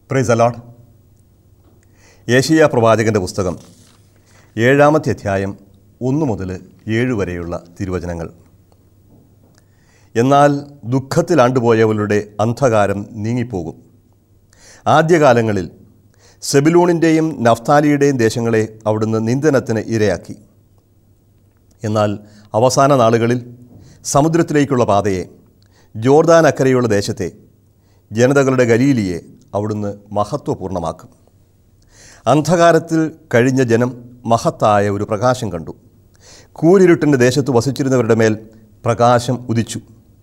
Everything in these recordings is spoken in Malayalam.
പ്രൈസ് അലോഡ് ഏഷ്യ പ്രവാചകൻ്റെ പുസ്തകം ഏഴാമത്തെ അധ്യായം ഒന്ന് മുതൽ ഏഴ് വരെയുള്ള തിരുവചനങ്ങൾ എന്നാൽ ദുഃഖത്തിലാണ്ടുപോയവരുടെ അന്ധകാരം നീങ്ങിപ്പോകും ആദ്യകാലങ്ങളിൽ സെബിലൂണിൻ്റെയും നഫ്താലിയുടെയും ദേശങ്ങളെ അവിടുന്ന് നിന്ദനത്തിന് ഇരയാക്കി എന്നാൽ അവസാന നാളുകളിൽ സമുദ്രത്തിലേക്കുള്ള പാതയെ ജോർദാൻ അക്കരെയുള്ള ദേശത്തെ ജനതകളുടെ ഗലീലിയെ അവിടുന്ന് മഹത്വപൂർണ്ണമാക്കും അന്ധകാരത്തിൽ കഴിഞ്ഞ ജനം മഹത്തായ ഒരു പ്രകാശം കണ്ടു കൂരിരുട്ടിൻ്റെ ദേശത്ത് വസിച്ചിരുന്നവരുടെ മേൽ പ്രകാശം ഉദിച്ചു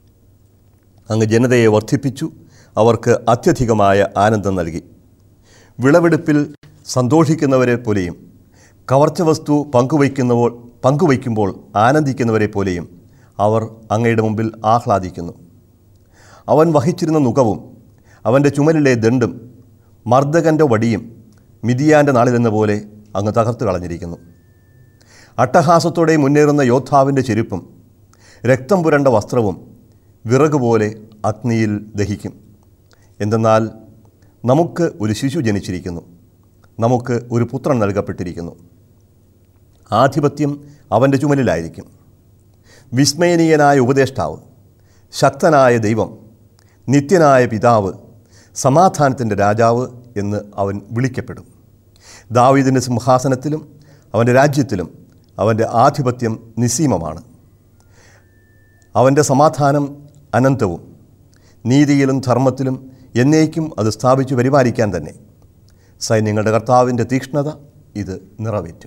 അങ്ങ് ജനതയെ വർദ്ധിപ്പിച്ചു അവർക്ക് അത്യധികമായ ആനന്ദം നൽകി വിളവെടുപ്പിൽ സന്തോഷിക്കുന്നവരെ പോലെയും കവർച്ച വസ്തു പങ്കുവയ്ക്കുന്നവർ പങ്കുവയ്ക്കുമ്പോൾ ആനന്ദിക്കുന്നവരെ പോലെയും അവർ അങ്ങയുടെ മുമ്പിൽ ആഹ്ലാദിക്കുന്നു അവൻ വഹിച്ചിരുന്ന നുകവും അവൻ്റെ ചുമലിലെ ദണ്ടും മർദ്ദകൻ്റെ വടിയും മിതിയാൻ്റെ നാളിലെന്ന പോലെ അങ്ങ് തകർത്ത് കളഞ്ഞിരിക്കുന്നു അട്ടഹാസത്തോടെ മുന്നേറുന്ന യോദ്ധാവിൻ്റെ ചെരുപ്പും രക്തം പുരണ്ട വസ്ത്രവും വിറക് പോലെ അഗ്നിയിൽ ദഹിക്കും എന്തെന്നാൽ നമുക്ക് ഒരു ശിശു ജനിച്ചിരിക്കുന്നു നമുക്ക് ഒരു പുത്രൻ നൽകപ്പെട്ടിരിക്കുന്നു ആധിപത്യം അവൻ്റെ ചുമലിലായിരിക്കും വിസ്മയനീയനായ ഉപദേഷ്ടാവ് ശക്തനായ ദൈവം നിത്യനായ പിതാവ് സമാധാനത്തിൻ്റെ രാജാവ് എന്ന് അവൻ വിളിക്കപ്പെടും ദാവീദിൻ്റെ സിംഹാസനത്തിലും അവൻ്റെ രാജ്യത്തിലും അവൻ്റെ ആധിപത്യം നിസ്സീമമാണ് അവൻ്റെ സമാധാനം അനന്തവും നീതിയിലും ധർമ്മത്തിലും എന്നേക്കും അത് സ്ഥാപിച്ചു പരിപാലിക്കാൻ തന്നെ സൈന്യങ്ങളുടെ കർത്താവിൻ്റെ തീക്ഷ്ണത ഇത് നിറവേറ്റും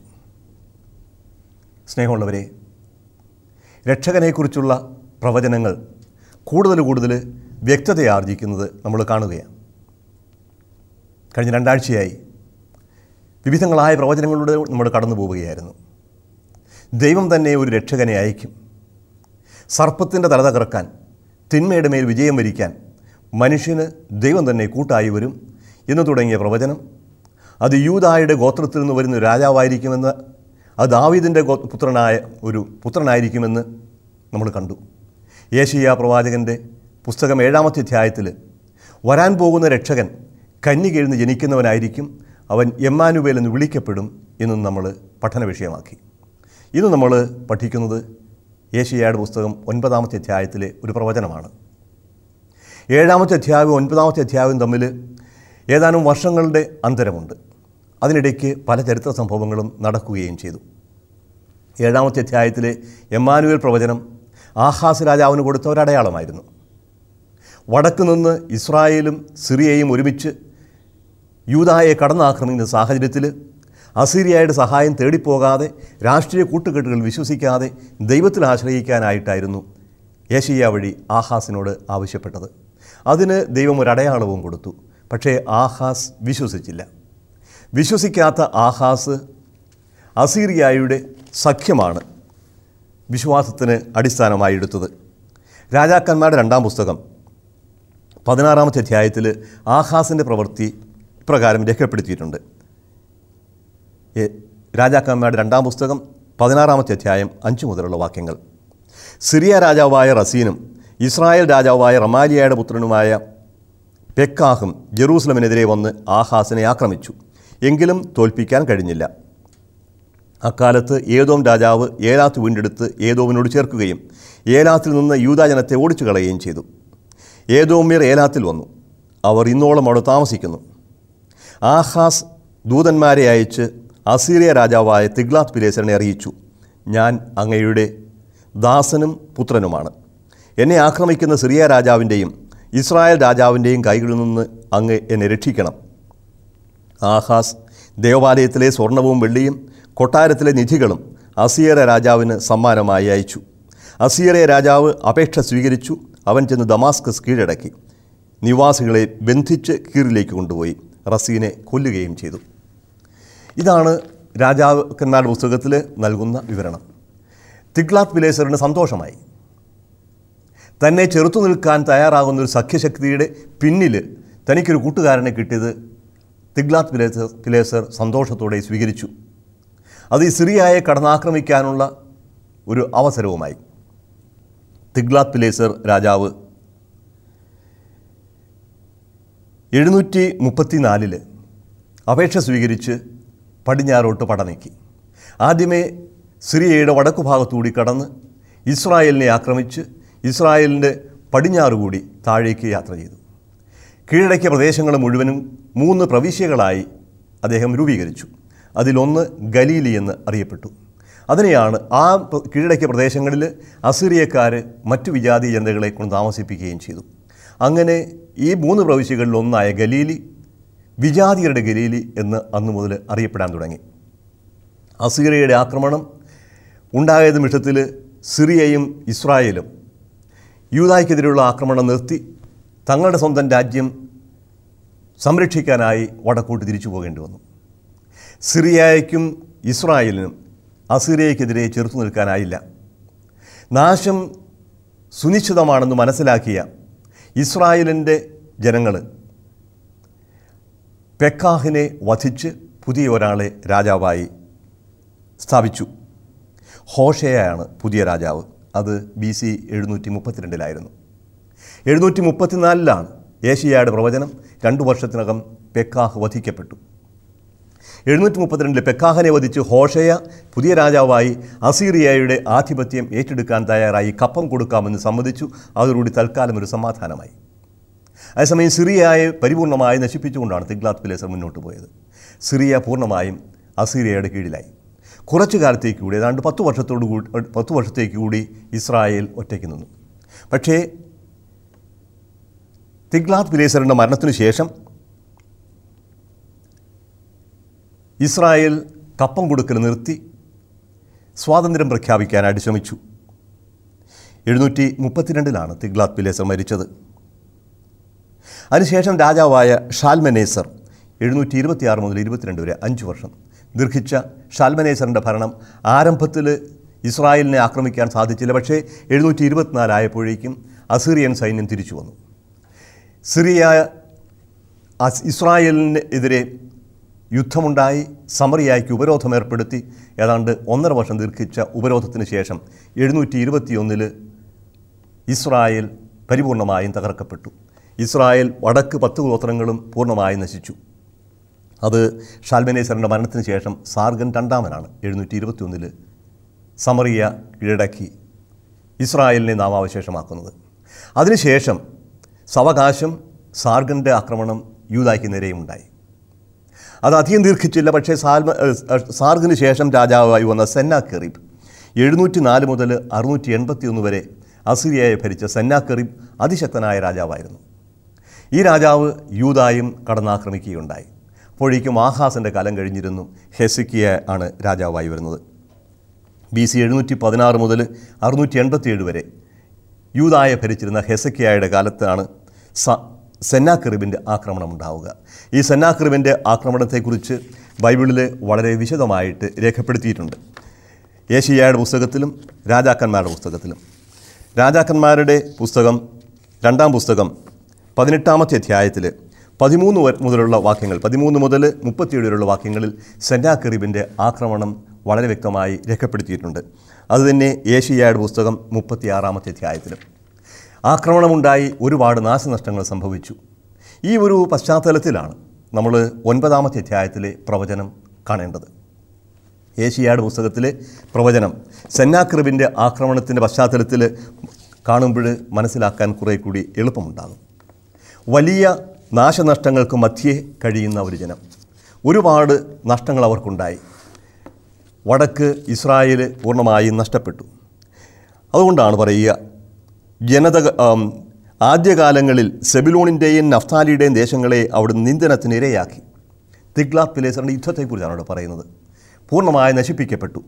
സ്നേഹമുള്ളവരെ രക്ഷകനെക്കുറിച്ചുള്ള പ്രവചനങ്ങൾ കൂടുതൽ കൂടുതൽ വ്യക്തതയാർജിക്കുന്നത് നമ്മൾ കാണുകയാണ് കഴിഞ്ഞ രണ്ടാഴ്ചയായി വിവിധങ്ങളായ പ്രവചനങ്ങളിലൂടെ നമ്മൾ കടന്നു പോവുകയായിരുന്നു ദൈവം തന്നെ ഒരു രക്ഷകനെ അയക്കും സർപ്പത്തിൻ്റെ തല തകർക്കാൻ തിന്മയുടെ മേൽ വിജയം വരിക്കാൻ മനുഷ്യന് ദൈവം തന്നെ കൂട്ടായി വരും എന്ന് തുടങ്ങിയ പ്രവചനം അത് യൂതായുടെ ഗോത്രത്തിൽ നിന്ന് വരുന്ന ഒരു രാജാവായിരിക്കുമെന്ന് അത് ദാവീദിൻ്റെ ഗോ പുത്രനായ ഒരു പുത്രനായിരിക്കുമെന്ന് നമ്മൾ കണ്ടു ഏഷ്യ പ്രവാചകൻ്റെ പുസ്തകം ഏഴാമത്തെ അധ്യായത്തിൽ വരാൻ പോകുന്ന രക്ഷകൻ കന്യകെഴുന്ന് ജനിക്കുന്നവനായിരിക്കും അവൻ എമ്മാനുവേൽ എന്ന് വിളിക്കപ്പെടും എന്നും നമ്മൾ പഠന വിഷയമാക്കി ഇന്ന് നമ്മൾ പഠിക്കുന്നത് ഏഷ്യയുടെ പുസ്തകം ഒൻപതാമത്തെ അധ്യായത്തിലെ ഒരു പ്രവചനമാണ് ഏഴാമത്തെ അധ്യായവും ഒൻപതാമത്തെ അധ്യായവും തമ്മിൽ ഏതാനും വർഷങ്ങളുടെ അന്തരമുണ്ട് അതിനിടയ്ക്ക് പല ചരിത്ര സംഭവങ്ങളും നടക്കുകയും ചെയ്തു ഏഴാമത്തെ അധ്യായത്തിലെ എമ്മാനുവൽ പ്രവചനം ആഹാസ് രാജാവിന് കൊടുത്ത ഒരടയാളമായിരുന്നു വടക്ക് നിന്ന് ഇസ്രായേലും സിറിയയും ഒരുമിച്ച് യൂതായെ കടന്നാക്രമിക്കുന്ന സാഹചര്യത്തിൽ അസീരിയയുടെ സഹായം തേടിപ്പോകാതെ രാഷ്ട്രീയ കൂട്ടുകെട്ടുകൾ വിശ്വസിക്കാതെ ദൈവത്തിൽ ആശ്രയിക്കാനായിട്ടായിരുന്നു ഏഷ്യ വഴി ആഹാസിനോട് ആവശ്യപ്പെട്ടത് അതിന് ദൈവം ഒരു അടയാളവും കൊടുത്തു പക്ഷേ ആഹാസ് വിശ്വസിച്ചില്ല വിശ്വസിക്കാത്ത ആഹാസ് അസീറിയായുടെ സഖ്യമാണ് വിശ്വാസത്തിന് അടിസ്ഥാനമായി എടുത്തത് രാജാക്കന്മാരുടെ രണ്ടാം പുസ്തകം പതിനാറാമത്തെ അധ്യായത്തിൽ ആഹാസിൻ്റെ പ്രവൃത്തി ഇപ്രകാരം രേഖപ്പെടുത്തിയിട്ടുണ്ട് എ- രാജാക്കന്മാരുടെ രണ്ടാം പുസ്തകം പതിനാറാമത്തെ അധ്യായം അഞ്ച് മുതലുള്ള വാക്യങ്ങൾ സിറിയ രാജാവായ റസീനും ഇസ്രായേൽ രാജാവായ റമാലിയയുടെ പുത്രനുമായ പെക്കാഹും ജെറൂസലമിനെതിരെ വന്ന് ആഹാസിനെ ആക്രമിച്ചു എങ്കിലും തോൽപ്പിക്കാൻ കഴിഞ്ഞില്ല അക്കാലത്ത് ഏതോം രാജാവ് ഏലാത്ത് വീണ്ടെടുത്ത് ഏതോമിനോട് ചേർക്കുകയും ഏലാത്തിൽ നിന്ന് യൂതാജനത്തെ ഓടിച്ചു കളയുകയും ചെയ്തു ഏതോമ്യർ ഏലാത്തിൽ വന്നു അവർ ഇന്നോളം അവിടെ താമസിക്കുന്നു ആഹാസ് ദൂതന്മാരെ അയച്ച് അസീറിയ രാജാവായ തിഗ്ലാത്ത് പിലേസറിനെ അറിയിച്ചു ഞാൻ അങ്ങയുടെ ദാസനും പുത്രനുമാണ് എന്നെ ആക്രമിക്കുന്ന സിറിയ രാജാവിൻ്റെയും ഇസ്രായേൽ രാജാവിൻ്റെയും കൈകളിൽ നിന്ന് അങ്ങ് എന്നെ രക്ഷിക്കണം ആഹാസ് ദേവാലയത്തിലെ സ്വർണവും വെള്ളിയും കൊട്ടാരത്തിലെ നിധികളും അസിയറ രാജാവിന് സമ്മാനമായി അയച്ചു അസിയറ രാജാവ് അപേക്ഷ സ്വീകരിച്ചു അവൻ ചെന്ന് ദമാസ്കസ് കീഴടക്കി നിവാസികളെ ബന്ധിച്ച് കീറിലേക്ക് കൊണ്ടുപോയി റസീനെ കൊല്ലുകയും ചെയ്തു ഇതാണ് രാജാക്കന്മാരുടെ പുസ്തകത്തിൽ നൽകുന്ന വിവരണം തിഗ്ലാത്ത് പിലേസറിന് സന്തോഷമായി തന്നെ ചെറുത്തു നിൽക്കാൻ തയ്യാറാകുന്ന ഒരു സഖ്യശക്തിയുടെ പിന്നിൽ തനിക്കൊരു കൂട്ടുകാരനെ കിട്ടിയത് തിഗ്ലാത്ത് പിലേസർ പിലേസർ സന്തോഷത്തോടെ സ്വീകരിച്ചു അത് ഈ സിറിയയെ കടന്നാക്രമിക്കാനുള്ള ഒരു അവസരവുമായി തിഗ്ലാത്ത് പിലേസർ രാജാവ് എഴുന്നൂറ്റി മുപ്പത്തിനാലില് അപേക്ഷ സ്വീകരിച്ച് പടിഞ്ഞാറോട്ട് പടനീക്കി ആദ്യമേ സിറിയയുടെ വടക്കു ഭാഗത്തുകൂടി കടന്ന് ഇസ്രായേലിനെ ആക്രമിച്ച് ഇസ്രായേലിൻ്റെ പടിഞ്ഞാറ് കൂടി താഴേക്ക് യാത്ര ചെയ്തു കീഴടക്കിയ പ്രദേശങ്ങൾ മുഴുവനും മൂന്ന് പ്രവിശ്യകളായി അദ്ദേഹം രൂപീകരിച്ചു അതിലൊന്ന് ഗലീലി എന്ന് അറിയപ്പെട്ടു അതിനെയാണ് ആ പ്ര- കീഴടക്കിയ പ്രദേശങ്ങളിൽ അസിറിയക്കാർ മറ്റു വിജാതി ജനതകളെ കൊണ്ട് താമസിപ്പിക്കുകയും ചെയ്തു അങ്ങനെ ഈ മൂന്ന് പ്രവിശ്യകളിൽ ഒന്നായ ഗലീലി വിജാതിയരുടെ ഗലീലി എന്ന് അന്നു മുതൽ അറിയപ്പെടാൻ തുടങ്ങി അസീറിയയുടെ ആക്രമണം ഉണ്ടായ നിമിഷത്തിൽ സിറിയയും ഇസ്രായേലും യൂതായ്ക്കെതിരെയുള്ള ആക്രമണം നിർത്തി തങ്ങളുടെ സ്വന്തം രാജ്യം സംരക്ഷിക്കാനായി വടക്കോട്ട് തിരിച്ചു പോകേണ്ടി വന്നു സിറിയയ്ക്കും ഇസ്രായേലിനും അസീറിയയ്ക്കെതിരെ ചെറുത്തു നിൽക്കാനായില്ല നാശം സുനിശ്ചിതമാണെന്ന് മനസ്സിലാക്കിയ ഇസ്രായേലിൻ്റെ ജനങ്ങൾ പെക്കാഹിനെ വധിച്ച് പുതിയ ഒരാളെ രാജാവായി സ്ഥാപിച്ചു ഹോഷയാണ് പുതിയ രാജാവ് അത് ബി സി എഴുന്നൂറ്റി മുപ്പത്തിരണ്ടിലായിരുന്നു എഴുന്നൂറ്റി മുപ്പത്തിനാലിലാണ് ഏഷ്യയുടെ പ്രവചനം രണ്ടു വർഷത്തിനകം പെക്കാഹ് വധിക്കപ്പെട്ടു എഴുന്നൂറ്റി മുപ്പത്തിരണ്ടിൽ പെക്കാഹനെ വധിച്ച് ഹോഷയ പുതിയ രാജാവായി അസീറിയയുടെ ആധിപത്യം ഏറ്റെടുക്കാൻ തയ്യാറായി കപ്പം കൊടുക്കാമെന്ന് സമ്മതിച്ചു അതോടുകൂടി തൽക്കാലം ഒരു സമാധാനമായി അതേസമയം സിറിയയെ പരിപൂർണമായി നശിപ്പിച്ചുകൊണ്ടാണ് തിഗ്ലാത്ത് പിലേസർ മുന്നോട്ട് പോയത് സിറിയ പൂർണ്ണമായും അസീറിയയുടെ കീഴിലായി കുറച്ചു കാലത്തേക്ക് കൂടി ഏതാണ്ട് പത്ത് വർഷത്തോട് കൂടി പത്ത് വർഷത്തേക്ക് കൂടി ഇസ്രായേൽ ഒറ്റയ്ക്ക് നിന്നു പക്ഷേ തിഗ്ലാത്ത് പിലേസറിൻ്റെ മരണത്തിനു ശേഷം ഇസ്രായേൽ കപ്പം കൊടുക്കൽ നിർത്തി സ്വാതന്ത്ര്യം പ്രഖ്യാപിക്കാനായിട്ട് ശ്രമിച്ചു എഴുന്നൂറ്റി മുപ്പത്തിരണ്ടിലാണ് തിഗ്ലാത്ത് പിലേസർ മരിച്ചത് അതിനുശേഷം രാജാവായ ഷാൽമനേസർ എഴുന്നൂറ്റി ഇരുപത്തിയാറ് മുതൽ ഇരുപത്തിരണ്ട് വരെ അഞ്ച് വർഷം ദീർഘിച്ച ഷാൽമനേസറിൻ്റെ ഭരണം ആരംഭത്തിൽ ഇസ്രായേലിനെ ആക്രമിക്കാൻ സാധിച്ചില്ല പക്ഷേ എഴുന്നൂറ്റി ഇരുപത്തിനാലായപ്പോഴേക്കും അസീറിയൻ സൈന്യം തിരിച്ചു വന്നു സിറിയ അസ് ഇസ്രായേലിന് എതിരെ യുദ്ധമുണ്ടായി സമറിയായ്ക്ക് ഉപരോധം ഏർപ്പെടുത്തി ഏതാണ്ട് ഒന്നര വർഷം ദീർഘിച്ച ഉപരോധത്തിന് ശേഷം എഴുന്നൂറ്റി ഇരുപത്തിയൊന്നിൽ ഇസ്രായേൽ പരിപൂർണമായും തകർക്കപ്പെട്ടു ഇസ്രായേൽ വടക്ക് പത്ത് ഗോത്രങ്ങളും പൂർണ്ണമായും നശിച്ചു അത് ഷാൽമനേസറിൻ്റെ മരണത്തിന് ശേഷം സാർഗൻ രണ്ടാമനാണ് എഴുന്നൂറ്റി ഇരുപത്തിയൊന്നിൽ സമറിയ കീഴടക്കി ഇസ്രായേലിനെ നാമാവശേഷമാക്കുന്നത് അതിനുശേഷം സവകാശം സാർഗൻ്റെ ആക്രമണം യൂതായ്ക്ക് നേരെയും ഉണ്ടായി അത് അധികം ദീർഘിച്ചില്ല പക്ഷേ സാൽമ ഏഹ് സാർഗിന് ശേഷം രാജാവായി വന്ന സെന്നാക്കെറീബ് എഴുന്നൂറ്റി നാല് മുതൽ അറുന്നൂറ്റി എൺപത്തി ഒന്ന് വരെ അസിറിയയെ ഭരിച്ച സെന്നാക്കെറീബ് അതിശക്തനായ രാജാവായിരുന്നു ഈ രാജാവ് യൂതായും കടന്നാക്രമിക്കുകയുണ്ടായി അപ്പോഴേക്കും ആഹാസിൻ്റെ കാലം കഴിഞ്ഞിരുന്നു ഹെസിക്കിയ ആണ് രാജാവായി വരുന്നത് ബി സി എഴുന്നൂറ്റി പതിനാറ് മുതൽ അറുന്നൂറ്റി എൺപത്തിയേഴ് വരെ യൂതായെ ഭരിച്ചിരുന്ന ഹെസക്കിയായുടെ കാലത്താണ് സ സെന്നാക്രിബിൻ്റെ ആക്രമണം ഉണ്ടാവുക ഈ സെന്നാക്രിബിൻ്റെ ആക്രമണത്തെക്കുറിച്ച് ബൈബിളിൽ വളരെ വിശദമായിട്ട് രേഖപ്പെടുത്തിയിട്ടുണ്ട് ഏഷ്യായുടെ പുസ്തകത്തിലും രാജാക്കന്മാരുടെ പുസ്തകത്തിലും രാജാക്കന്മാരുടെ പുസ്തകം രണ്ടാം പുസ്തകം പതിനെട്ടാമത്തെ അധ്യായത്തിൽ പതിമൂന്ന് വരെ മുതലുള്ള വാക്യങ്ങൾ പതിമൂന്ന് മുതൽ മുപ്പത്തിയേഴ് വരെയുള്ള വാക്യങ്ങളിൽ സെന്നാക്കറിബിൻ്റെ ആക്രമണം വളരെ വ്യക്തമായി രേഖപ്പെടുത്തിയിട്ടുണ്ട് അതുതന്നെ ഏഷ്യയുടെ പുസ്തകം മുപ്പത്തിയാറാമത്തെ അധ്യായത്തിലും ആക്രമണമുണ്ടായി ഒരുപാട് നാശനഷ്ടങ്ങൾ സംഭവിച്ചു ഈ ഒരു പശ്ചാത്തലത്തിലാണ് നമ്മൾ ഒൻപതാമത്തെ അധ്യായത്തിലെ പ്രവചനം കാണേണ്ടത് ഏഷ്യായുടെ പുസ്തകത്തിലെ പ്രവചനം സെന്നാക്രിബിൻ്റെ ആക്രമണത്തിൻ്റെ പശ്ചാത്തലത്തിൽ കാണുമ്പോൾ മനസ്സിലാക്കാൻ കുറേ കൂടി എളുപ്പമുണ്ടാകും വലിയ നാശനഷ്ടങ്ങൾക്ക് മധ്യേ കഴിയുന്ന ഒരു ജനം ഒരുപാട് നഷ്ടങ്ങൾ അവർക്കുണ്ടായി വടക്ക് ഇസ്രായേൽ പൂർണ്ണമായും നഷ്ടപ്പെട്ടു അതുകൊണ്ടാണ് പറയുക ജനത ആം, ആദ്യകാലങ്ങളിൽ സെബിലോണിൻ്റെയും നഫ്താലിയുടെയും ദേശങ്ങളെ അവിടുന്ന് നിന്ദനത്തിന് ഇരയാക്കി തിഗ്ലാത്ത് പിലേസറിൻ്റെ യുദ്ധത്തെക്കുറിച്ചാണ് അവിടെ പറയുന്നത് പൂർണ്ണമായി നശിപ്പിക്കപ്പെട്ടു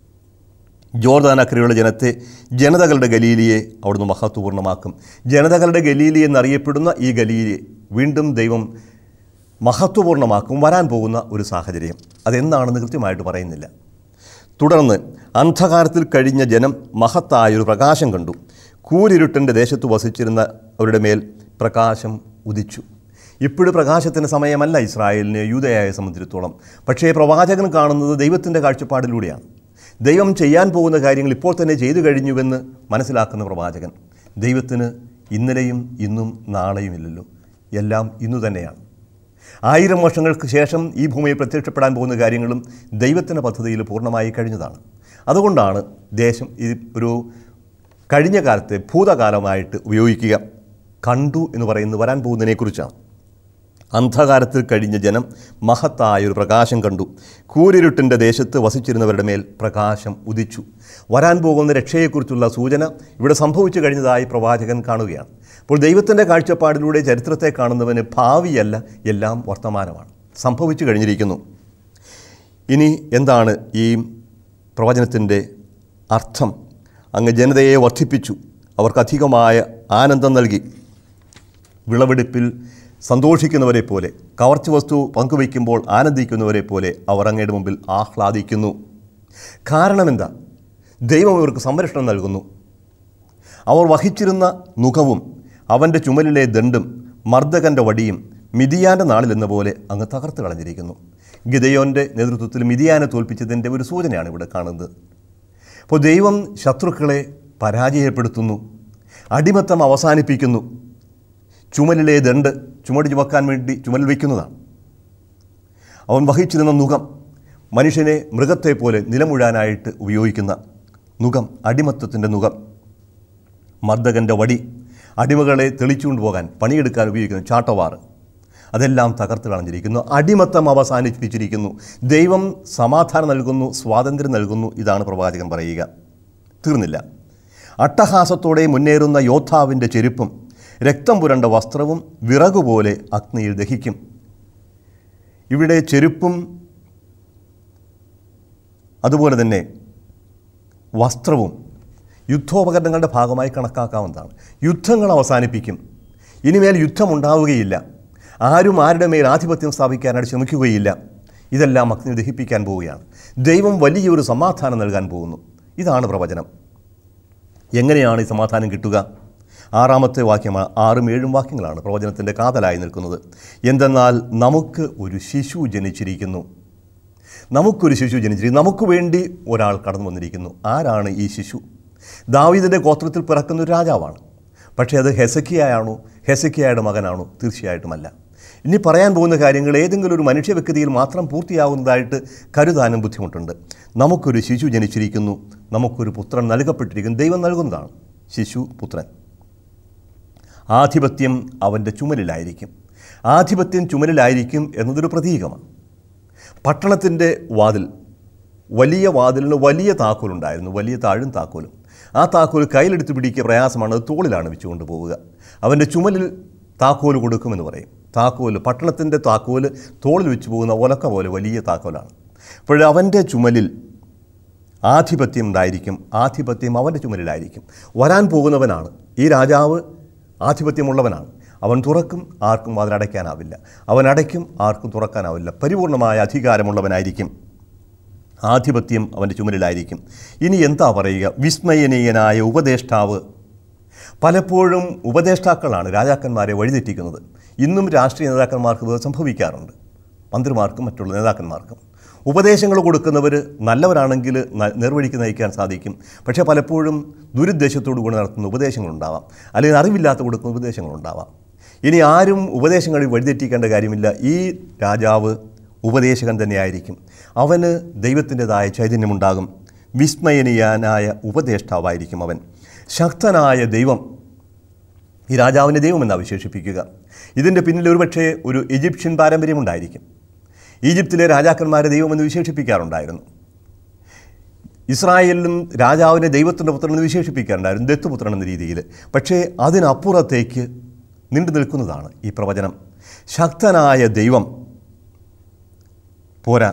ജോർദാൻ അക്കരെയുള്ള ജനത്തെ ജനതകളുടെ ഗലീലിയെ അവിടുന്ന് മഹത്വപൂർണ്ണമാക്കും ജനതകളുടെ ഗലീലി എന്നറിയപ്പെടുന്ന ഈ ഗലീലിയെ വീണ്ടും ദൈവം മഹത്വപൂർണ്ണമാക്കും വരാൻ പോകുന്ന ഒരു സാഹചര്യം അതെന്താണെന്ന് കൃത്യമായിട്ട് പറയുന്നില്ല തുടർന്ന് അന്ധകാരത്തിൽ കഴിഞ്ഞ ജനം മഹത്തായൊരു പ്രകാശം കണ്ടു കൂരിരുട്ടിൻ്റെ ദേശത്ത് വസിച്ചിരുന്ന അവരുടെ മേൽ പ്രകാശം ഉദിച്ചു ഇപ്പോഴും പ്രകാശത്തിൻ്റെ സമയമല്ല ഇസ്രായേലിനെ യൂതയായ സംബന്ധിച്ചിടത്തോളം പക്ഷേ പ്രവാചകൻ കാണുന്നത് ദൈവത്തിൻ്റെ കാഴ്ചപ്പാടിലൂടെയാണ് ദൈവം ചെയ്യാൻ പോകുന്ന കാര്യങ്ങൾ ഇപ്പോൾ തന്നെ ചെയ്തു കഴിഞ്ഞുവെന്ന് മനസ്സിലാക്കുന്ന പ്രവാചകൻ ദൈവത്തിന് ഇന്നലെയും ഇന്നും നാളെയും ഇല്ലല്ലോ എല്ലാം ഇന്നു തന്നെയാണ് ആയിരം വർഷങ്ങൾക്ക് ശേഷം ഈ ഭൂമിയിൽ പ്രത്യക്ഷപ്പെടാൻ പോകുന്ന കാര്യങ്ങളും ദൈവത്തിൻ്റെ പദ്ധതിയിൽ പൂർണ്ണമായി കഴിഞ്ഞതാണ് അതുകൊണ്ടാണ് ദേശം ഈ ഒരു കഴിഞ്ഞ കാലത്തെ ഭൂതകാലമായിട്ട് ഉപയോഗിക്കുക കണ്ടു എന്ന് പറയുന്നത് വരാൻ പോകുന്നതിനെക്കുറിച്ചാണ് അന്ധകാരത്തിൽ കഴിഞ്ഞ ജനം മഹത്തായ ഒരു പ്രകാശം കണ്ടു കൂരിരുട്ടിൻ്റെ ദേശത്ത് വസിച്ചിരുന്നവരുടെ മേൽ പ്രകാശം ഉദിച്ചു വരാൻ പോകുന്ന രക്ഷയെക്കുറിച്ചുള്ള സൂചന ഇവിടെ സംഭവിച്ചു കഴിഞ്ഞതായി പ്രവാചകൻ കാണുകയാണ് അപ്പോൾ ദൈവത്തിൻ്റെ കാഴ്ചപ്പാടിലൂടെ ചരിത്രത്തെ കാണുന്നവന് ഭാവിയല്ല എല്ലാം വർത്തമാനമാണ് സംഭവിച്ചു കഴിഞ്ഞിരിക്കുന്നു ഇനി എന്താണ് ഈ പ്രവചനത്തിൻ്റെ അർത്ഥം അങ്ങ് ജനതയെ വർദ്ധിപ്പിച്ചു അവർക്ക് അധികമായ ആനന്ദം നൽകി വിളവെടുപ്പിൽ സന്തോഷിക്കുന്നവരെ പോലെ കവർച്ച വസ്തു പങ്കുവയ്ക്കുമ്പോൾ ആനന്ദിക്കുന്നവരെ പോലെ അവർ അങ്ങയുടെ മുമ്പിൽ ആഹ്ലാദിക്കുന്നു കാരണമെന്താ ദൈവം ഇവർക്ക് സംരക്ഷണം നൽകുന്നു അവർ വഹിച്ചിരുന്ന നുഖവും അവൻ്റെ ചുമലിലെ ദണ്ടും മർദ്ദകൻ്റെ വടിയും മിതിയാൻ്റെ നാളിലെന്ന പോലെ അങ്ങ് തകർത്ത് കളഞ്ഞിരിക്കുന്നു ഗിതയോൻ്റെ നേതൃത്വത്തിൽ മിതിയാനെ തോൽപ്പിച്ചതിൻ്റെ ഒരു സൂചനയാണ് ഇവിടെ കാണുന്നത് അപ്പോൾ ദൈവം ശത്രുക്കളെ പരാജയപ്പെടുത്തുന്നു അടിമത്തം അവസാനിപ്പിക്കുന്നു ചുമലിലെ ദണ്ട് ചുമട് ചുമക്കാൻ വേണ്ടി ചുമലിൽ വയ്ക്കുന്നതാണ് അവൻ വഹിച്ചിരുന്ന നുഖം മനുഷ്യനെ മൃഗത്തെ പോലെ നിലമുഴാനായിട്ട് ഉപയോഗിക്കുന്ന നുഖം അടിമത്തത്തിൻ്റെ നുഖം മർദ്ദകൻ്റെ വടി അടിമകളെ തെളിച്ചുകൊണ്ട് പോകാൻ പണിയെടുക്കാൻ ഉപയോഗിക്കുന്ന ചാട്ടവാറ് അതെല്ലാം തകർത്ത് കളഞ്ഞിരിക്കുന്നു അടിമത്തം അവസാനിപ്പിച്ചിരിക്കുന്നു ദൈവം സമാധാനം നൽകുന്നു സ്വാതന്ത്ര്യം നൽകുന്നു ഇതാണ് പ്രവാചകൻ പറയുക തീർന്നില്ല അട്ടഹാസത്തോടെ മുന്നേറുന്ന യോദ്ധാവിൻ്റെ ചെരുപ്പും രക്തം പുരണ്ട വസ്ത്രവും വിറകുപോലെ അഗ്നിയിൽ ദഹിക്കും ഇവിടെ ചെരുപ്പും അതുപോലെ തന്നെ വസ്ത്രവും യുദ്ധോപകരണങ്ങളുടെ ഭാഗമായി കണക്കാക്കാവുന്നതാണ് യുദ്ധങ്ങൾ അവസാനിപ്പിക്കും ഇനിമേൽ യുദ്ധമുണ്ടാവുകയില്ല ആരും ആരുടെ മേൽ ആധിപത്യം സ്ഥാപിക്കാനായിട്ട് ശ്രമിക്കുകയില്ല ഇതെല്ലാം അഗ്നി ദഹിപ്പിക്കാൻ പോവുകയാണ് ദൈവം വലിയൊരു സമാധാനം നൽകാൻ പോകുന്നു ഇതാണ് പ്രവചനം എങ്ങനെയാണ് ഈ സമാധാനം കിട്ടുക ആറാമത്തെ വാക്യമാണ് ആറും ഏഴും വാക്യങ്ങളാണ് പ്രവചനത്തിൻ്റെ കാതലായി നിൽക്കുന്നത് എന്തെന്നാൽ നമുക്ക് ഒരു ശിശു ജനിച്ചിരിക്കുന്നു നമുക്കൊരു ശിശു ജനിച്ചിരിക്കുന്നു നമുക്ക് വേണ്ടി ഒരാൾ കടന്നു വന്നിരിക്കുന്നു ആരാണ് ഈ ശിശു ദാവീദിൻ്റെ ഗോത്രത്തിൽ പിറക്കുന്ന ഒരു രാജാവാണ് പക്ഷേ അത് ഹെസക്കിയായാണോ ഹെസക്കിയായുടെ മകനാണോ തീർച്ചയായിട്ടുമല്ല ഇനി പറയാൻ പോകുന്ന കാര്യങ്ങൾ ഏതെങ്കിലും ഒരു മനുഷ്യ വ്യക്തിയിൽ മാത്രം പൂർത്തിയാകുന്നതായിട്ട് കരുതാനും ബുദ്ധിമുട്ടുണ്ട് നമുക്കൊരു ശിശു ജനിച്ചിരിക്കുന്നു നമുക്കൊരു പുത്രൻ നൽകപ്പെട്ടിരിക്കുന്നു ദൈവം നൽകുന്നതാണ് ശിശു പുത്രൻ ആധിപത്യം അവൻ്റെ ചുമലിലായിരിക്കും ആധിപത്യം ചുമലിലായിരിക്കും എന്നതൊരു പ്രതീകമാണ് പട്ടണത്തിൻ്റെ വാതിൽ വലിയ വാതിലിന് വലിയ താക്കോലുണ്ടായിരുന്നു വലിയ താഴും താക്കോലും ആ താക്കോൽ കയ്യിലെടുത്ത് പിടിക്കുക പ്രയാസമാണ് അത് തോളിലാണ് വെച്ചുകൊണ്ട് പോവുക അവൻ്റെ ചുമലിൽ താക്കോൽ കൊടുക്കുമെന്ന് പറയും താക്കോൽ പട്ടണത്തിൻ്റെ താക്കോൽ തോളിൽ വെച്ച് പോകുന്ന ഒലക്ക പോലെ വലിയ താക്കോലാണ് അപ്പോൾ അവൻ്റെ ചുമലിൽ ആധിപത്യം ഉണ്ടായിരിക്കും ആധിപത്യം അവൻ്റെ ചുമലിലായിരിക്കും വരാൻ പോകുന്നവനാണ് ഈ രാജാവ് ആധിപത്യമുള്ളവനാണ് അവൻ തുറക്കും ആർക്കും അതിലടയ്ക്കാനാവില്ല അവൻ അടയ്ക്കും ആർക്കും തുറക്കാനാവില്ല പരിപൂർണമായ അധികാരമുള്ളവനായിരിക്കും ആധിപത്യം അവൻ്റെ ചുമലിലായിരിക്കും ഇനി എന്താ പറയുക വിസ്മയനീയനായ ഉപദേഷ്ടാവ് പലപ്പോഴും ഉപദേഷ്ടാക്കളാണ് രാജാക്കന്മാരെ വഴിതെറ്റിക്കുന്നത് ഇന്നും രാഷ്ട്രീയ നേതാക്കന്മാർക്ക് ഇത് സംഭവിക്കാറുണ്ട് മന്ത്രിമാർക്കും മറ്റുള്ള നേതാക്കന്മാർക്കും ഉപദേശങ്ങൾ കൊടുക്കുന്നവർ നല്ലവരാണെങ്കിൽ ന- നേർവഴിക്ക് നയിക്കാൻ സാധിക്കും പക്ഷേ പലപ്പോഴും ദുരുദ്ദേശത്തോടു കൂടി നടത്തുന്ന ഉപദേശങ്ങളുണ്ടാവാം അല്ലെങ്കിൽ അറിവില്ലാത്ത കൊടുക്കുന്ന ഉപദേശങ്ങളുണ്ടാവാം ഇനി ആരും ഉപദേശങ്ങളിൽ വഴിതെറ്റിക്കേണ്ട കാര്യമില്ല ഈ രാജാവ് ഉപദേശകൻ തന്നെയായിരിക്കും അവന് ദൈവത്തിൻ്റെതായ ചൈതന്യമുണ്ടാകും വിസ്മയനീയനായ ഉപദേഷ്ടാവായിരിക്കും അവൻ ശക്തനായ ദൈവം ഈ രാജാവിനെ ദൈവമെന്നാണ് വിശേഷിപ്പിക്കുക ഇതിൻ്റെ പിന്നിൽ ഒരുപക്ഷെ ഒരു ഈജിപ്ഷ്യൻ പാരമ്പര്യമുണ്ടായിരിക്കും ഈജിപ്തിലെ രാജാക്കന്മാരെ ദൈവമെന്ന് വിശേഷിപ്പിക്കാറുണ്ടായിരുന്നു ഇസ്രായേലിലും രാജാവിനെ ദൈവത്തിൻ്റെ പുത്രൻ എന്ന് വിശേഷിപ്പിക്കാറുണ്ടായിരുന്നു ദത്തുപുത്രൻ എന്ന രീതിയിൽ പക്ഷേ അതിനപ്പുറത്തേക്ക് നീണ്ടു നിൽക്കുന്നതാണ് ഈ പ്രവചനം ശക്തനായ ദൈവം പോരാ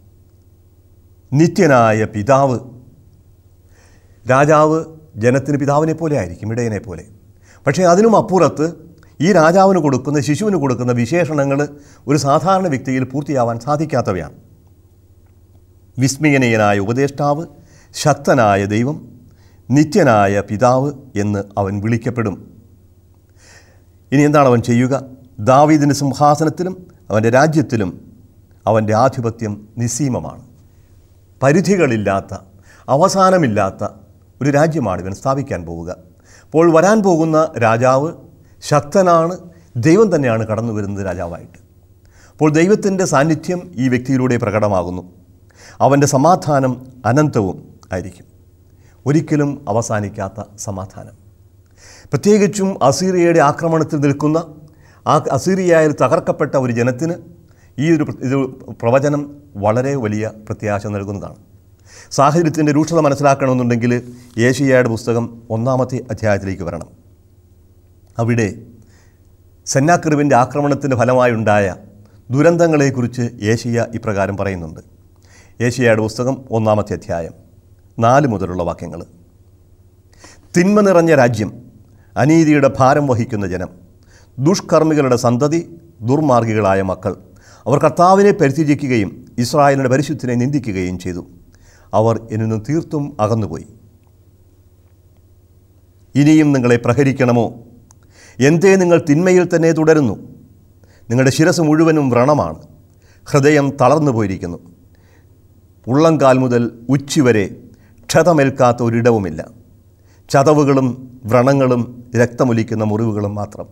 നിത്യനായ പിതാവ് രാജാവ് ജനത്തിന് പിതാവിനെ പോലെ ആയിരിക്കും ഇടയനെ പോലെ പക്ഷേ അതിനും അപ്പുറത്ത് ഈ രാജാവിന് കൊടുക്കുന്ന ശിശുവിന് കൊടുക്കുന്ന വിശേഷണങ്ങൾ ഒരു സാധാരണ വ്യക്തിയിൽ പൂർത്തിയാവാൻ സാധിക്കാത്തവയാണ് വിസ്മയനീയനായ ഉപദേഷ്ടാവ് ശക്തനായ ദൈവം നിത്യനായ പിതാവ് എന്ന് അവൻ വിളിക്കപ്പെടും ഇനി എന്താണ് അവൻ ചെയ്യുക ദാവീദിൻ്റെ സിംഹാസനത്തിലും അവൻ്റെ രാജ്യത്തിലും അവൻ്റെ ആധിപത്യം നിസ്സീമമാണ് പരിധികളില്ലാത്ത അവസാനമില്ലാത്ത ഒരു രാജ്യമാണ് ഇവൻ സ്ഥാപിക്കാൻ പോവുക അപ്പോൾ വരാൻ പോകുന്ന രാജാവ് ശക്തനാണ് ദൈവം തന്നെയാണ് കടന്നു വരുന്നത് രാജാവായിട്ട് അപ്പോൾ ദൈവത്തിൻ്റെ സാന്നിധ്യം ഈ വ്യക്തിയിലൂടെ പ്രകടമാകുന്നു അവൻ്റെ സമാധാനം അനന്തവും ആയിരിക്കും ഒരിക്കലും അവസാനിക്കാത്ത സമാധാനം പ്രത്യേകിച്ചും അസീറിയയുടെ ആക്രമണത്തിൽ നിൽക്കുന്ന ആ അസീറിയയിൽ തകർക്കപ്പെട്ട ഒരു ജനത്തിന് ഈ ഒരു പ്ര- ഇത് പ്രവചനം വളരെ വലിയ പ്രത്യാശ നൽകുന്നതാണ് സാഹചര്യത്തിൻ്റെ രൂക്ഷത മനസ്സിലാക്കണമെന്നുണ്ടെങ്കിൽ ഏഷ്യയുടെ പുസ്തകം ഒന്നാമത്തെ അധ്യായത്തിലേക്ക് വരണം അവിടെ സെന്നാക്രിവിൻ്റെ ആക്രമണത്തിൻ്റെ ഫലമായുണ്ടായ ദുരന്തങ്ങളെക്കുറിച്ച് ഏഷ്യ ഇപ്രകാരം പറയുന്നുണ്ട് ഏഷ്യയുടെ പുസ്തകം ഒന്നാമത്തെ അധ്യായം നാല് മുതലുള്ള വാക്യങ്ങൾ തിന്മ നിറഞ്ഞ രാജ്യം അനീതിയുടെ ഭാരം വഹിക്കുന്ന ജനം ദുഷ്കർമ്മികളുടെ സന്തതി ദുർമാർഗികളായ മക്കൾ അവർ കർത്താവിനെ പരിത്യജിക്കുകയും ഇസ്രായേലിൻ്റെ പരിശുദ്ധിനെ നിന്ദിക്കുകയും ചെയ്തു അവർ എന്നിൽ നിന്ന് തീർത്തും അകന്നുപോയി ഇനിയും നിങ്ങളെ പ്രഹരിക്കണമോ എന്തേ നിങ്ങൾ തിന്മയിൽ തന്നെ തുടരുന്നു നിങ്ങളുടെ ശിരസ് മുഴുവനും വ്രണമാണ് ഹൃദയം തളർന്നു പോയിരിക്കുന്നു ഉള്ളംകാൽ മുതൽ ഉച്ചിവരെ ക്ഷതമേൽക്കാത്ത ഒരിടവുമില്ല ചതവുകളും വ്രണങ്ങളും രക്തമൊലിക്കുന്ന മുറിവുകളും മാത്രം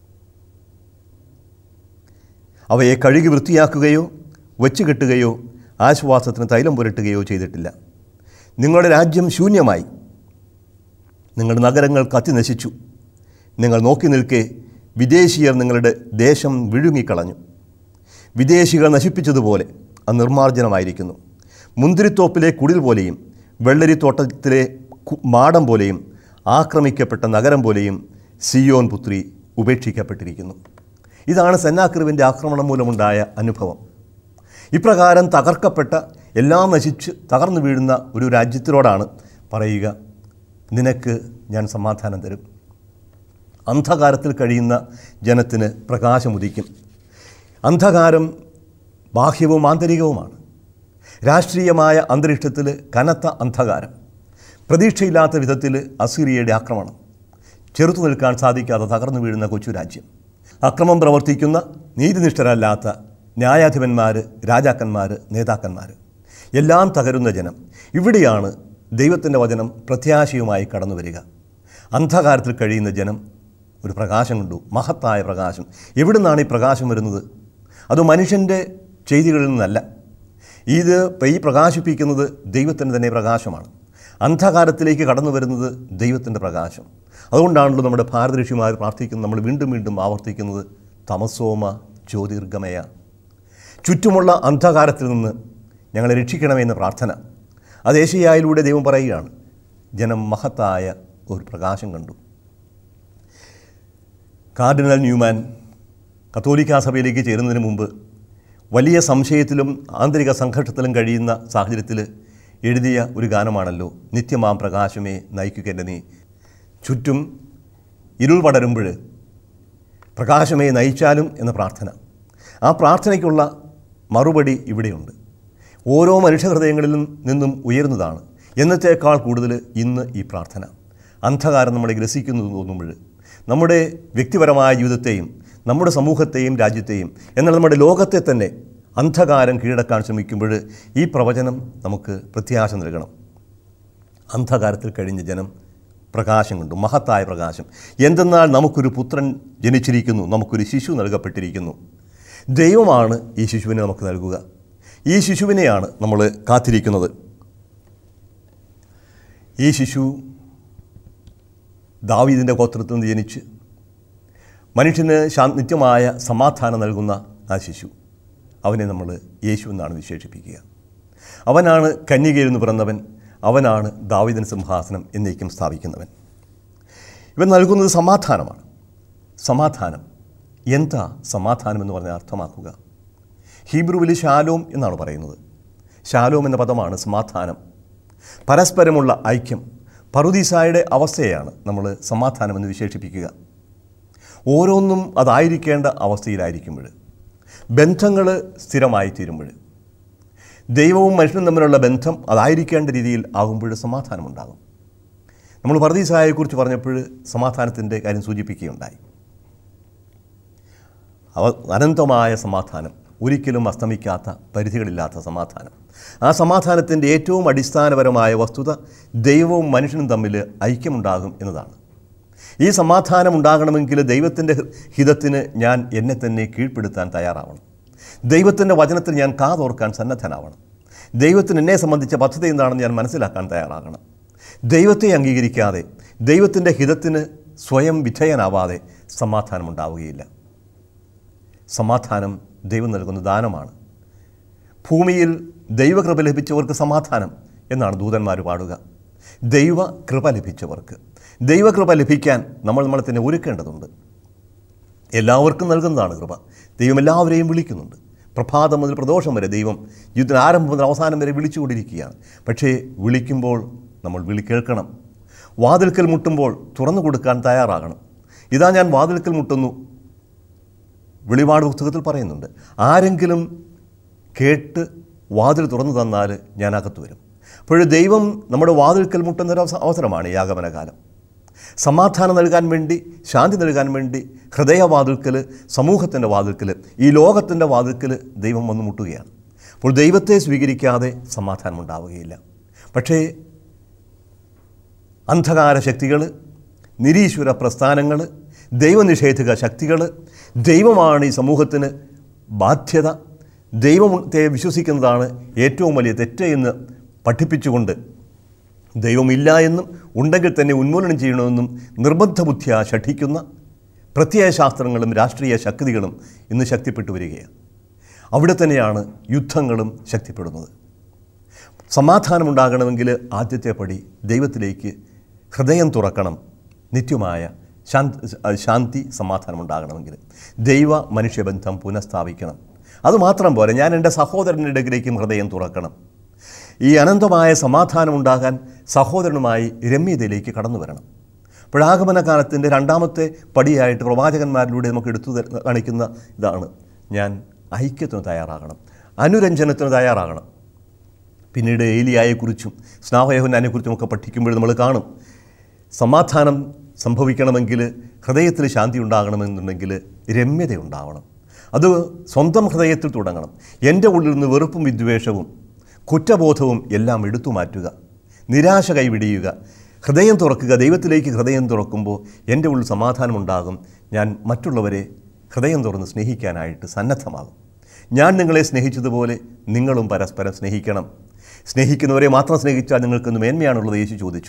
അവയെ കഴുകി വൃത്തിയാക്കുകയോ വച്ചുകെട്ടുകയോ ആശ്വാസത്തിന് തൈലം പുരട്ടുകയോ ചെയ്തിട്ടില്ല നിങ്ങളുടെ രാജ്യം ശൂന്യമായി നിങ്ങളുടെ നഗരങ്ങൾ കത്തി നശിച്ചു നിങ്ങൾ നോക്കി നിൽക്കെ വിദേശീയർ നിങ്ങളുടെ ദേശം വിഴുങ്ങിക്കളഞ്ഞു വിദേശികൾ നശിപ്പിച്ചതുപോലെ അത് നിർമ്മാർജ്ജനമായിരിക്കുന്നു മുന്തിരിത്തോപ്പിലെ കുടിൽ പോലെയും വെള്ളരിത്തോട്ടത്തിലെ കു- മാടം പോലെയും ആക്രമിക്കപ്പെട്ട നഗരം പോലെയും സിയോൻ പുത്രി ഉപേക്ഷിക്കപ്പെട്ടിരിക്കുന്നു ഇതാണ് സെന്നാക്രിവിൻ്റെ ആക്രമണം മൂലമുണ്ടായ അനുഭവം ഇപ്രകാരം തകർക്കപ്പെട്ട എല്ലാം നശിച്ച് തകർന്നു വീഴുന്ന ഒരു രാജ്യത്തിനോടാണ് പറയുക നിനക്ക് ഞാൻ സമാധാനം തരും അന്ധകാരത്തിൽ കഴിയുന്ന ജനത്തിന് പ്രകാശമുദിക്കും അന്ധകാരം ബാഹ്യവും ആന്തരികവുമാണ് രാഷ്ട്രീയമായ അന്തരീക്ഷത്തിൽ കനത്ത അന്ധകാരം പ്രതീക്ഷയില്ലാത്ത വിധത്തിൽ അസീറിയയുടെ ആക്രമണം ചെറുത്തു നിൽക്കാൻ സാധിക്കാതെ തകർന്നു വീഴുന്ന കൊച്ചു രാജ്യം അക്രമം പ്രവർത്തിക്കുന്ന നീതിനിഷ്ഠരല്ലാത്ത ന്യായാധിപന്മാർ രാജാക്കന്മാർ നേതാക്കന്മാർ എല്ലാം തകരുന്ന ജനം ഇവിടെയാണ് ദൈവത്തിൻ്റെ വചനം പ്രത്യാശയുമായി കടന്നു വരിക അന്ധകാരത്തിൽ കഴിയുന്ന ജനം ഒരു പ്രകാശം കണ്ടു മഹത്തായ പ്രകാശം എവിടെ ഈ പ്രകാശം വരുന്നത് അത് മനുഷ്യൻ്റെ ചെയ്തികളിൽ നിന്നല്ല ഇത് ഈ പ്രകാശിപ്പിക്കുന്നത് ദൈവത്തിൻ്റെ തന്നെ പ്രകാശമാണ് അന്ധകാരത്തിലേക്ക് കടന്നു വരുന്നത് ദൈവത്തിൻ്റെ പ്രകാശം അതുകൊണ്ടാണല്ലോ നമ്മുടെ ഭാരതഋഷിമാർ പ്രാർത്ഥിക്കുന്നത് നമ്മൾ വീണ്ടും വീണ്ടും ആവർത്തിക്കുന്നത് തമസോമ ജ്യോതിർഗമയ ചുറ്റുമുള്ള അന്ധകാരത്തിൽ നിന്ന് ഞങ്ങളെ രക്ഷിക്കണമെന്ന പ്രാർത്ഥന അത് ഏഷ്യയായിലൂടെ ദൈവം പറയുകയാണ് ജനം മഹത്തായ ഒരു പ്രകാശം കണ്ടു കാർഡിനൽ ന്യൂമാൻ കത്തോലിക്കാ സഭയിലേക്ക് ചേരുന്നതിന് മുമ്പ് വലിയ സംശയത്തിലും ആന്തരിക സംഘർഷത്തിലും കഴിയുന്ന സാഹചര്യത്തിൽ എഴുതിയ ഒരു ഗാനമാണല്ലോ നിത്യമാം പ്രകാശമേ നയിക്കുക എൻ്റെ നീ ചുറ്റും ഇരുൾ പടരുമ്പോൾ പ്രകാശമേ നയിച്ചാലും എന്ന പ്രാർത്ഥന ആ പ്രാർത്ഥനയ്ക്കുള്ള മറുപടി ഇവിടെയുണ്ട് ഓരോ മനുഷ്യഹൃദയങ്ങളിലും നിന്നും ഉയരുന്നതാണ് എന്നത്തേക്കാൾ കൂടുതൽ ഇന്ന് ഈ പ്രാർത്ഥന അന്ധകാരം നമ്മളെ ഗ്രസിക്കുന്നു എന്ന് തോന്നുമ്പോൾ നമ്മുടെ വ്യക്തിപരമായ ജീവിതത്തെയും നമ്മുടെ സമൂഹത്തെയും രാജ്യത്തെയും എന്നാൽ നമ്മുടെ ലോകത്തെ തന്നെ അന്ധകാരം കീഴടക്കാൻ ശ്രമിക്കുമ്പോൾ ഈ പ്രവചനം നമുക്ക് പ്രത്യാശ നൽകണം അന്ധകാരത്തിൽ കഴിഞ്ഞ ജനം പ്രകാശം കണ്ടു മഹത്തായ പ്രകാശം എന്തെന്നാൽ നമുക്കൊരു പുത്രൻ ജനിച്ചിരിക്കുന്നു നമുക്കൊരു ശിശു നൽകപ്പെട്ടിരിക്കുന്നു ദൈവമാണ് ഈ ശിശുവിനെ നമുക്ക് നൽകുക ഈ ശിശുവിനെയാണ് നമ്മൾ കാത്തിരിക്കുന്നത് ഈ ശിശു ദാവീദിൻ്റെ ഗോത്രത്തിൽ നിന്ന് ജനിച്ച് മനുഷ്യന് ശാ നിത്യമായ സമാധാനം നൽകുന്ന ആ ശിശു അവനെ നമ്മൾ യേശു എന്നാണ് വിശേഷിപ്പിക്കുക അവനാണ് കന്യകയിൽ നിന്ന് പിറന്നവൻ അവനാണ് ദാവീദിന് സിംഹാസനം എന്നേക്കും സ്ഥാപിക്കുന്നവൻ ഇവൻ നൽകുന്നത് സമാധാനമാണ് സമാധാനം എന്താ സമാധാനം എന്ന് പറഞ്ഞാൽ അർത്ഥമാക്കുക ഹീബ്രുവിൽ ശാലോം എന്നാണ് പറയുന്നത് ശാലോം എന്ന പദമാണ് സമാധാനം പരസ്പരമുള്ള ഐക്യം പറുദീസായുടെ അവസ്ഥയാണ് നമ്മൾ സമാധാനം എന്ന് വിശേഷിപ്പിക്കുക ഓരോന്നും അതായിരിക്കേണ്ട അവസ്ഥയിലായിരിക്കുമ്പോൾ ബന്ധങ്ങൾ സ്ഥിരമായി തീരുമ്പോൾ ദൈവവും മനുഷ്യനും തമ്മിലുള്ള ബന്ധം അതായിരിക്കേണ്ട രീതിയിൽ ആകുമ്പോൾ സമാധാനമുണ്ടാകും നമ്മൾ പർദീസായെക്കുറിച്ച് പറഞ്ഞപ്പോൾ സമാധാനത്തിൻ്റെ കാര്യം സൂചിപ്പിക്കുകയുണ്ടായി അവ അനന്തമായ സമാധാനം ഒരിക്കലും അസ്തമിക്കാത്ത പരിധികളില്ലാത്ത സമാധാനം ആ സമാധാനത്തിൻ്റെ ഏറ്റവും അടിസ്ഥാനപരമായ വസ്തുത ദൈവവും മനുഷ്യനും തമ്മിൽ ഐക്യമുണ്ടാകും എന്നതാണ് ഈ സമാധാനം ഉണ്ടാകണമെങ്കിൽ ദൈവത്തിൻ്റെ ഹിതത്തിന് ഞാൻ എന്നെ തന്നെ കീഴ്പ്പെടുത്താൻ തയ്യാറാവണം ദൈവത്തിൻ്റെ വചനത്തിൽ ഞാൻ കാതോർക്കാൻ സന്നദ്ധനാവണം ദൈവത്തിന് എന്നെ സംബന്ധിച്ച പദ്ധതി എന്താണെന്ന് ഞാൻ മനസ്സിലാക്കാൻ തയ്യാറാകണം ദൈവത്തെ അംഗീകരിക്കാതെ ദൈവത്തിൻ്റെ ഹിതത്തിന് സ്വയം വിധേയനാവാതെ സമാധാനമുണ്ടാവുകയില്ല സമാധാനം ദൈവം നൽകുന്ന ദാനമാണ് ഭൂമിയിൽ ദൈവകൃപ ലഭിച്ചവർക്ക് സമാധാനം എന്നാണ് ദൂതന്മാർ പാടുക ദൈവ കൃപ ലഭിച്ചവർക്ക് ദൈവകൃപ ലഭിക്കാൻ നമ്മൾ നമ്മളെ തന്നെ ഒരുക്കേണ്ടതുണ്ട് എല്ലാവർക്കും നൽകുന്നതാണ് കൃപ ദൈവം എല്ലാവരെയും വിളിക്കുന്നുണ്ട് പ്രഭാതം മുതൽ പ്രദോഷം വരെ ദൈവം യുദ്ധത്തിന് ആരംഭം മുതൽ അവസാനം വരെ വിളിച്ചുകൊണ്ടിരിക്കുകയാണ് പക്ഷേ വിളിക്കുമ്പോൾ നമ്മൾ വിളി കേൾക്കണം വാതിൽക്കൽ മുട്ടുമ്പോൾ തുറന്നു കൊടുക്കാൻ തയ്യാറാകണം ഇതാ ഞാൻ വാതിൽക്കൽ മുട്ടുന്നു വെളിപാട് പുസ്തകത്തിൽ പറയുന്നുണ്ട് ആരെങ്കിലും കേട്ട് വാതിൽ തുറന്നു തന്നാൽ ഞാൻ അകത്ത് വരും അപ്പോൾ ദൈവം നമ്മുടെ വാതിൽക്കൽ മുട്ടുന്നൊരു അവസ- അവസരമാണ് ഈ ആഗമനകാലം സമാധാനം നൽകാൻ വേണ്ടി ശാന്തി നൽകാൻ വേണ്ടി ഹൃദയവാതിൽക്കൽ സമൂഹത്തിൻ്റെ വാതിൽക്കൽ ഈ ലോകത്തിൻ്റെ വാതിൽക്കൽ ദൈവം വന്ന് മുട്ടുകയാണ് അപ്പോൾ ദൈവത്തെ സ്വീകരിക്കാതെ സമാധാനം ഉണ്ടാവുകയില്ല പക്ഷേ അന്ധകാര ശക്തികൾ നിരീശ്വര പ്രസ്ഥാനങ്ങൾ ദൈവനിഷേധിക ശക്തികൾ ദൈവമാണ് ഈ സമൂഹത്തിന് ബാധ്യത ദൈവത്തെ വിശ്വസിക്കുന്നതാണ് ഏറ്റവും വലിയ തെറ്റ് എന്ന് പഠിപ്പിച്ചുകൊണ്ട് ദൈവമില്ല എന്നും ഉണ്ടെങ്കിൽ തന്നെ ഉന്മൂലനം ചെയ്യണമെന്നും നിർബന്ധ ബുദ്ധിയ ശഠിക്കുന്ന പ്രത്യയശാസ്ത്രങ്ങളും രാഷ്ട്രീയ ശക്തികളും ഇന്ന് ശക്തിപ്പെട്ടു വരികയാണ് അവിടെ തന്നെയാണ് യുദ്ധങ്ങളും ശക്തിപ്പെടുന്നത് സമാധാനമുണ്ടാകണമെങ്കിൽ ആദ്യത്തെ പടി ദൈവത്തിലേക്ക് ഹൃദയം തുറക്കണം നിത്യമായ ശാന്തി ശാന്തി സമാധാനമുണ്ടാകണമെങ്കിൽ ദൈവ മനുഷ്യബന്ധം പുനഃസ്ഥാപിക്കണം അതുമാത്രം പോരെ ഞാൻ എൻ്റെ സഹോദരൻ്റെ ഇടയിലേക്കും ഹൃദയം തുറക്കണം ഈ അനന്തമായ സമാധാനമുണ്ടാകാൻ സഹോദരനുമായി രമ്യതയിലേക്ക് കടന്നു വരണം അപ്പോഴാഗമന കാലത്തിൻ്റെ രണ്ടാമത്തെ പടിയായിട്ട് പ്രവാചകന്മാരിലൂടെ നമുക്ക് എടുത്തു തര- കാണിക്കുന്ന ഇതാണ് ഞാൻ ഐക്യത്തിന് തയ്യാറാകണം അനുരഞ്ജനത്തിന് തയ്യാറാകണം പിന്നീട് ഏലിയായെക്കുറിച്ചും സ്നാഹയോഹനാനെക്കുറിച്ചും ഒക്കെ പഠിക്കുമ്പോൾ നമ്മൾ കാണും സമാധാനം സംഭവിക്കണമെങ്കിൽ ഹൃദയത്തിൽ ശാന്തി ഉണ്ടാകണമെന്നുണ്ടെങ്കിൽ രമ്യത ഉണ്ടാവണം അത് സ്വന്തം ഹൃദയത്തിൽ തുടങ്ങണം എൻ്റെ ഉള്ളിൽ നിന്ന് വെറുപ്പും വിദ്വേഷവും കുറ്റബോധവും എല്ലാം എടുത്തു മാറ്റുക നിരാശ കൈവിടിയുക ഹൃദയം തുറക്കുക ദൈവത്തിലേക്ക് ഹൃദയം തുറക്കുമ്പോൾ എൻ്റെ ഉള്ളിൽ സമാധാനമുണ്ടാകും ഞാൻ മറ്റുള്ളവരെ ഹൃദയം തുറന്ന് സ്നേഹിക്കാനായിട്ട് സന്നദ്ധമാകും ഞാൻ നിങ്ങളെ സ്നേഹിച്ചതുപോലെ നിങ്ങളും പരസ്പരം സ്നേഹിക്കണം സ്നേഹിക്കുന്നവരെ മാത്രം സ്നേഹിച്ചാൽ നിങ്ങൾക്കൊന്ന് മേന്മയാണുള്ളത് യേശു ചോദിച്ചു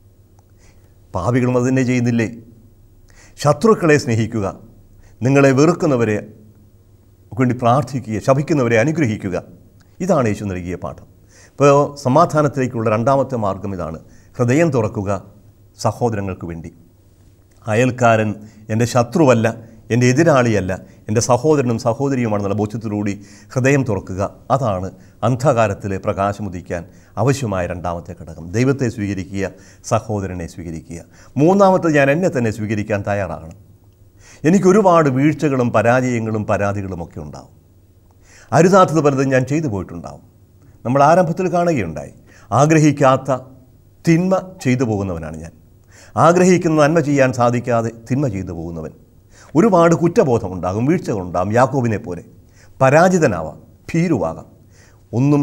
പാപികളും അത് തന്നെ ചെയ്യുന്നില്ലേ ശത്രുക്കളെ സ്നേഹിക്കുക നിങ്ങളെ വെറുക്കുന്നവരെ വേണ്ടി പ്രാർത്ഥിക്കുക ശപിക്കുന്നവരെ അനുഗ്രഹിക്കുക ഇതാണ് യേശു നൽകിയ പാഠം ഇപ്പോൾ സമാധാനത്തിലേക്കുള്ള രണ്ടാമത്തെ മാർഗം ഇതാണ് ഹൃദയം തുറക്കുക സഹോദരങ്ങൾക്ക് വേണ്ടി അയൽക്കാരൻ എൻ്റെ ശത്രുവല്ല എൻ്റെ എതിരാളിയല്ല എൻ്റെ സഹോദരനും സഹോദരിയുമാണെന്നുള്ള ബോധ്യത്തിലൂടി ഹൃദയം തുറക്കുക അതാണ് അന്ധകാരത്തിലെ പ്രകാശമുദിക്കാൻ ആവശ്യമായ രണ്ടാമത്തെ ഘടകം ദൈവത്തെ സ്വീകരിക്കുക സഹോദരനെ സ്വീകരിക്കുക മൂന്നാമത്തെ ഞാൻ എന്നെ തന്നെ സ്വീകരിക്കാൻ തയ്യാറാകണം എനിക്ക് ഒരുപാട് വീഴ്ചകളും പരാജയങ്ങളും പരാതികളും ഒക്കെ ഉണ്ടാവും അരുതാത്തത് പലതും ഞാൻ ചെയ്തു പോയിട്ടുണ്ടാവും നമ്മൾ ആരംഭത്തിൽ കാണുകയുണ്ടായി ആഗ്രഹിക്കാത്ത തിന്മ ചെയ്തു പോകുന്നവനാണ് ഞാൻ ആഗ്രഹിക്കുന്ന നന്മ ചെയ്യാൻ സാധിക്കാതെ തിന്മ ചെയ്തു പോകുന്നവൻ ഒരുപാട് കുറ്റബോധമുണ്ടാകും വീഴ്ചകളുണ്ടാകും യാക്കോബിനെ പോലെ പരാജിതനാവാം ഭീരുവാകാം ഒന്നും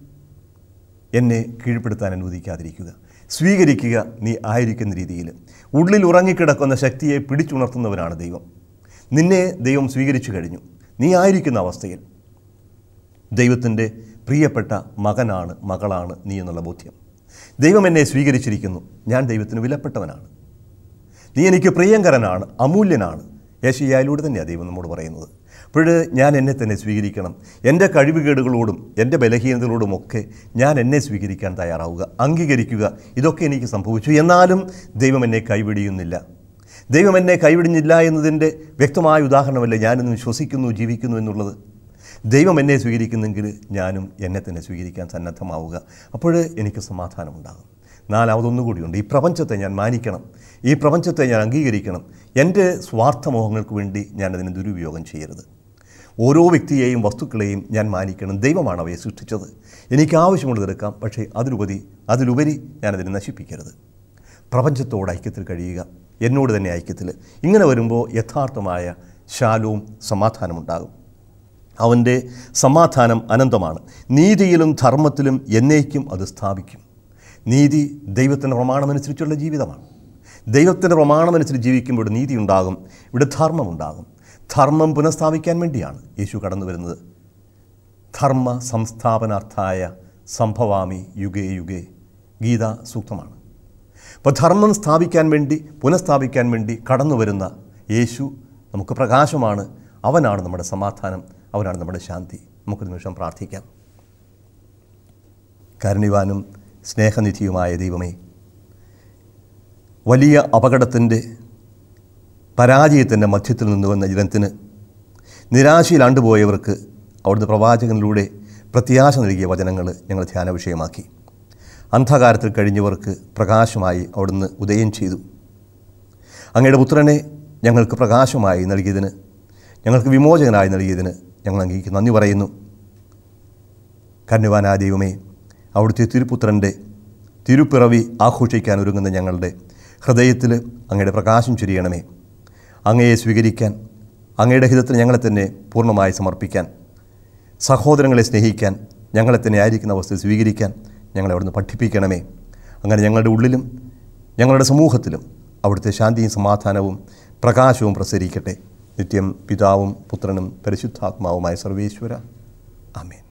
എന്നെ കീഴ്പ്പെടുത്താൻ അനുവദിക്കാതിരിക്കുക സ്വീകരിക്കുക നീ ആയിരിക്കുന്ന രീതിയിൽ ഉള്ളിൽ ഉറങ്ങിക്കിടക്കുന്ന ശക്തിയെ പിടിച്ചുണർത്തുന്നവനാണ് ദൈവം നിന്നെ ദൈവം സ്വീകരിച്ചു കഴിഞ്ഞു നീ ആയിരിക്കുന്ന അവസ്ഥയിൽ ദൈവത്തിൻ്റെ പ്രിയപ്പെട്ട മകനാണ് മകളാണ് നീ എന്നുള്ള ബോധ്യം ദൈവം എന്നെ സ്വീകരിച്ചിരിക്കുന്നു ഞാൻ ദൈവത്തിന് വിലപ്പെട്ടവനാണ് നീ എനിക്ക് പ്രിയങ്കരനാണ് അമൂല്യനാണ് യേശയ്യായിലൂടെ തന്നെയാണ് ദൈവം നമ്മോട് പറയുന്നത് അപ്പോൾ ഞാൻ എന്നെ തന്നെ സ്വീകരിക്കണം എൻ്റെ കഴിവുകേടുകളോടും എൻ്റെ ബലഹീനതകളോടുമൊക്കെ ഞാൻ എന്നെ സ്വീകരിക്കാൻ തയ്യാറാവുക അംഗീകരിക്കുക ഇതൊക്കെ എനിക്ക് സംഭവിച്ചു എന്നാലും ദൈവം എന്നെ കൈവിടിയുന്നില്ല ദൈവം എന്നെ കൈവിടിഞ്ഞില്ല എന്നതിൻ്റെ വ്യക്തമായ ഉദാഹരണമല്ലേ ഞാനിന്ന് വിശ്വസിക്കുന്നു ജീവിക്കുന്നു എന്നുള്ളത് ദൈവം എന്നെ സ്വീകരിക്കുന്നെങ്കിൽ ഞാനും എന്നെ തന്നെ സ്വീകരിക്കാൻ സന്നദ്ധമാവുക അപ്പോൾ എനിക്ക് സമാധാനമുണ്ടാകും നാലാമതൊന്നുകൂടിയുണ്ട് ഈ പ്രപഞ്ചത്തെ ഞാൻ മാനിക്കണം ഈ പ്രപഞ്ചത്തെ ഞാൻ അംഗീകരിക്കണം എൻ്റെ സ്വാർത്ഥമോഹങ്ങൾക്ക് വേണ്ടി ഞാനതിനെ ദുരുപയോഗം ചെയ്യരുത് ഓരോ വ്യക്തിയെയും വസ്തുക്കളെയും ഞാൻ മാനിക്കണം ദൈവമാണ് അവയെ സൃഷ്ടിച്ചത് എനിക്ക് ആവശ്യമുള്ളത് എടുക്കാം പക്ഷേ അതിലുപരി അതിലുപരി ഞാനതിനെ നശിപ്പിക്കരുത് പ്രപഞ്ചത്തോട് ഐക്യത്തിൽ കഴിയുക എന്നോട് തന്നെ ഐക്യത്തിൽ ഇങ്ങനെ വരുമ്പോൾ യഥാർത്ഥമായ ശാലവും സമാധാനമുണ്ടാകും അവൻ്റെ സമാധാനം അനന്തമാണ് നീതിയിലും ധർമ്മത്തിലും എന്നേക്കും അത് സ്ഥാപിക്കും നീതി ദൈവത്തിൻ്റെ പ്രമാണമനുസരിച്ചുള്ള ജീവിതമാണ് ദൈവത്തിൻ്റെ പ്രമാണമനുസരിച്ച് ജീവിക്കുമ്പോൾ ഇവിടെ നീതി ഉണ്ടാകും ഇവിടെ ധർമ്മമുണ്ടാകും ധർമ്മം പുനഃസ്ഥാപിക്കാൻ വേണ്ടിയാണ് യേശു കടന്നു വരുന്നത് ധർമ്മ സംസ്ഥാപനാർത്ഥായ സംഭവാമി യുഗേ യുഗേ ഗീത സൂക്തമാണ് അപ്പോൾ ധർമ്മം സ്ഥാപിക്കാൻ വേണ്ടി പുനഃസ്ഥാപിക്കാൻ വേണ്ടി കടന്നു വരുന്ന യേശു നമുക്ക് പ്രകാശമാണ് അവനാണ് നമ്മുടെ സമാധാനം അവനാണ് നമ്മുടെ ശാന്തി നമുക്ക് നിമിഷം പ്രാർത്ഥിക്കാം കാരുണ്യവാനും സ്നേഹനിധിയുമായ ദൈവമേ വലിയ അപകടത്തിൻ്റെ പരാജയത്തിൻ്റെ മധ്യത്തിൽ നിന്ന് വന്ന ജനത്തിന് നിരാശയിൽ ആണ്ടുപോയവർക്ക് അവിടുത്തെ പ്രവാചകനിലൂടെ പ്രത്യാശ നൽകിയ വചനങ്ങൾ ഞങ്ങൾ ധ്യാന വിഷയമാക്കി അന്ധകാരത്തിൽ കഴിഞ്ഞവർക്ക് പ്രകാശമായി അവിടുന്ന് ഉദയം ചെയ്തു അങ്ങയുടെ പുത്രനെ ഞങ്ങൾക്ക് പ്രകാശമായി നൽകിയതിന് ഞങ്ങൾക്ക് വിമോചകനായി നൽകിയതിന് ഞങ്ങൾ അങ്ങേക്ക് നന്ദി പറയുന്നു കന്യവാനായ ദൈവമേ അവിടുത്തെ തിരുപുത്രൻ്റെ തിരുപ്പിറവി ആഘോഷിക്കാൻ ഒരുങ്ങുന്ന ഞങ്ങളുടെ ഹൃദയത്തിൽ അങ്ങയുടെ പ്രകാശം ചൊരിയണമേ അങ്ങയെ സ്വീകരിക്കാൻ അങ്ങയുടെ ഹിതത്തിൽ ഞങ്ങളെ തന്നെ പൂർണ്ണമായി സമർപ്പിക്കാൻ സഹോദരങ്ങളെ സ്നേഹിക്കാൻ ഞങ്ങളെ തന്നെ ആയിരിക്കുന്ന അവസ്ഥ സ്വീകരിക്കാൻ ഞങ്ങളെ അവിടുന്ന് പഠിപ്പിക്കണമേ അങ്ങനെ ഞങ്ങളുടെ ഉള്ളിലും ഞങ്ങളുടെ സമൂഹത്തിലും അവിടുത്തെ ശാന്തിയും സമാധാനവും പ്രകാശവും പ്രസരിക്കട്ടെ നിത്യം പിതാവും പുത്രനും പരിശുദ്ധാത്മാവുമായ സർവേശ്വര ആമേൻ